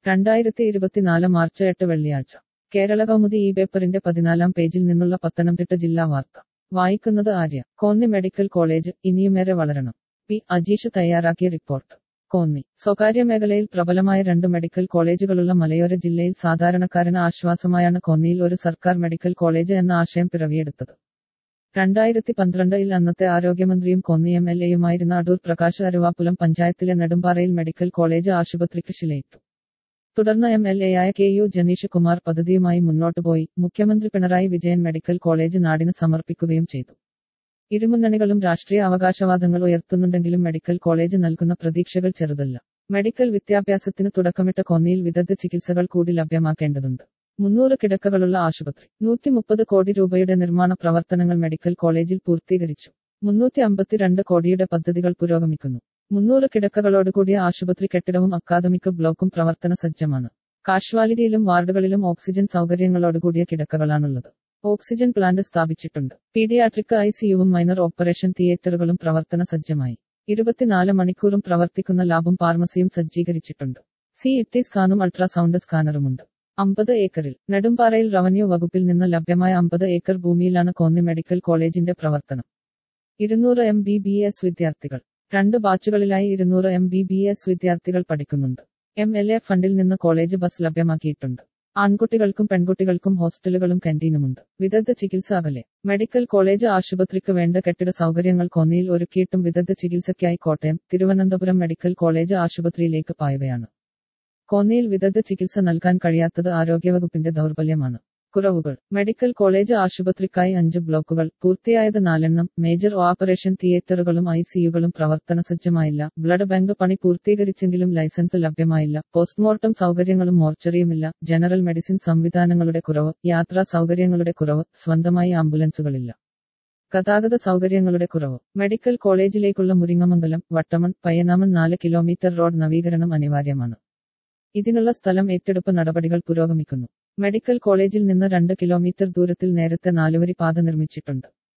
രണ്ടായിരത്തി ഇരുപത്തിനാല് മാർച്ച് എട്ട് വെള്ളിയാഴ്ച കേരള കൗമുദി ഈ പേപ്പറിന്റെ പതിനാലാം പേജിൽ നിന്നുള്ള പത്തനംതിട്ട ജില്ലാ വാർത്ത വായിക്കുന്നത് ആര്യ കോന്നി മെഡിക്കൽ കോളേജ് ഇനിയുമേറെ വളരണം പി അജീഷ് തയ്യാറാക്കിയ റിപ്പോർട്ട് കോന്നി സ്വകാര്യ മേഖലയിൽ പ്രബലമായ രണ്ട് മെഡിക്കൽ കോളേജുകളുള്ള മലയോര ജില്ലയിൽ സാധാരണക്കാരന് ആശ്വാസമായാണ് കോന്നിയിൽ ഒരു സർക്കാർ മെഡിക്കൽ കോളേജ് എന്ന ആശയം പിറവിയെടുത്തത് രണ്ടായിരത്തി പന്ത്രണ്ടിൽ അന്നത്തെ ആരോഗ്യമന്ത്രിയും കോന്നി എം എൽ എയുമായിരുന്ന അടൂർ പ്രകാശ് അരുവാപ്പുലം പഞ്ചായത്തിലെ നെടുമ്പാറയിൽ മെഡിക്കൽ കോളേജ് ആശുപത്രിക്ക് ശിലയിട്ടു തുടർന്ന് എം എൽ എയായ കെ യു ജനീഷ് കുമാർ പദ്ധതിയുമായി മുന്നോട്ടു പോയി മുഖ്യമന്ത്രി പിണറായി വിജയൻ മെഡിക്കൽ കോളേജ് നാടിന് സമർപ്പിക്കുകയും ചെയ്തു ഇരുമുന്നണികളും രാഷ്ട്രീയ അവകാശവാദങ്ങൾ ഉയർത്തുന്നുണ്ടെങ്കിലും മെഡിക്കൽ കോളേജ് നൽകുന്ന പ്രതീക്ഷകൾ ചെറുതല്ല മെഡിക്കൽ വിദ്യാഭ്യാസത്തിന് തുടക്കമിട്ട കോന്നിയിൽ വിദഗ്ധ ചികിത്സകൾ കൂടി ലഭ്യമാക്കേണ്ടതുണ്ട് മുന്നൂറ് കിടക്കകളുള്ള ആശുപത്രി നൂറ്റി മുപ്പത് കോടി രൂപയുടെ നിർമ്മാണ പ്രവർത്തനങ്ങൾ മെഡിക്കൽ കോളേജിൽ പൂർത്തീകരിച്ചു മുന്നൂറ്റി അമ്പത്തിരണ്ട് കോടിയുടെ പദ്ധതികൾ പുരോഗമിക്കുന്നു മുന്നൂറ് കിടക്കകളോടുകൂടിയ ആശുപത്രി കെട്ടിടവും അക്കാദമിക് ബ്ലോക്കും പ്രവർത്തന സജ്ജമാണ് കാഷ്വാലിറ്റിയിലും വാർഡുകളിലും ഓക്സിജൻ സൗകര്യങ്ങളോടുകൂടിയ കിടക്കകളാണുള്ളത് ഓക്സിജൻ പ്ലാന്റ് സ്ഥാപിച്ചിട്ടുണ്ട് പീഡിയാട്രിക് ഐ സിയുവും മൈനർ ഓപ്പറേഷൻ തിയേറ്ററുകളും പ്രവർത്തന സജ്ജമായി ഇരുപത്തിനാല് മണിക്കൂറും പ്രവർത്തിക്കുന്ന ലാബും ഫാർമസിയും സജ്ജീകരിച്ചിട്ടുണ്ട് സി ഇ സ്കാനും അൾട്രാസൗണ്ട് സ്കാനറുമുണ്ട് അമ്പത് ഏക്കറിൽ നെടുമ്പാറയിൽ റവന്യൂ വകുപ്പിൽ നിന്ന് ലഭ്യമായ അമ്പത് ഏക്കർ ഭൂമിയിലാണ് കോന്നി മെഡിക്കൽ കോളേജിന്റെ പ്രവർത്തനം ഇരുന്നൂറ് എം ബി ബി എസ് വിദ്യാർത്ഥികൾ രണ്ട് ബാച്ചുകളിലായി ഇരുന്നൂറ് എം ബി ബി എസ് വിദ്യാർത്ഥികൾ പഠിക്കുന്നുണ്ട് എം എൽ എ ഫണ്ടിൽ നിന്ന് കോളേജ് ബസ് ലഭ്യമാക്കിയിട്ടുണ്ട് ആൺകുട്ടികൾക്കും പെൺകുട്ടികൾക്കും ഹോസ്റ്റലുകളും കാന്റീനുമുണ്ട് വിദഗ്ധ ചികിത്സ അകലെ മെഡിക്കൽ കോളേജ് ആശുപത്രിക്ക് വേണ്ട കെട്ടിട സൗകര്യങ്ങൾ കോന്നിയിൽ ഒരുക്കിയിട്ടും വിദഗ്ധ ചികിത്സയ്ക്കായി കോട്ടയം തിരുവനന്തപുരം മെഡിക്കൽ കോളേജ് ആശുപത്രിയിലേക്ക് പായുകയാണ് കോന്നിയിൽ വിദഗ്ധ ചികിത്സ നൽകാൻ കഴിയാത്തത് ആരോഗ്യവകുപ്പിന്റെ ദൗർബല്യമാണ് കുറവുകൾ മെഡിക്കൽ കോളേജ് ആശുപത്രിക്കായി അഞ്ച് ബ്ലോക്കുകൾ പൂർത്തിയായത് നാലെണ്ണം മേജർ ഓപ്പറേഷൻ തിയേറ്ററുകളും ഐ സിയുകളും പ്രവർത്തന സജ്ജമായില്ല ബ്ലഡ് ബാങ്ക് പണി പൂർത്തീകരിച്ചെങ്കിലും ലൈസൻസ് ലഭ്യമായില്ല പോസ്റ്റ്മോർട്ടം സൗകര്യങ്ങളും മോർച്ചറിയുമില്ല ജനറൽ മെഡിസിൻ സംവിധാനങ്ങളുടെ കുറവ് യാത്രാ സൗകര്യങ്ങളുടെ കുറവ് സ്വന്തമായി ആംബുലൻസുകളില്ല ഗതാഗത സൗകര്യങ്ങളുടെ കുറവ് മെഡിക്കൽ കോളേജിലേക്കുള്ള മുരിങ്ങമംഗലം വട്ടമൺ പയ്യനാമൺ നാല് കിലോമീറ്റർ റോഡ് നവീകരണം അനിവാര്യമാണ് ഇതിനുള്ള സ്ഥലം ഏറ്റെടുപ്പ് നടപടികൾ പുരോഗമിക്കുന്നു മെഡിക്കൽ കോളേജിൽ നിന്ന് രണ്ട് കിലോമീറ്റർ ദൂരത്തിൽ നേരത്തെ നാലുവരി പാത നിർമ്മിച്ചിട്ടുണ്ട്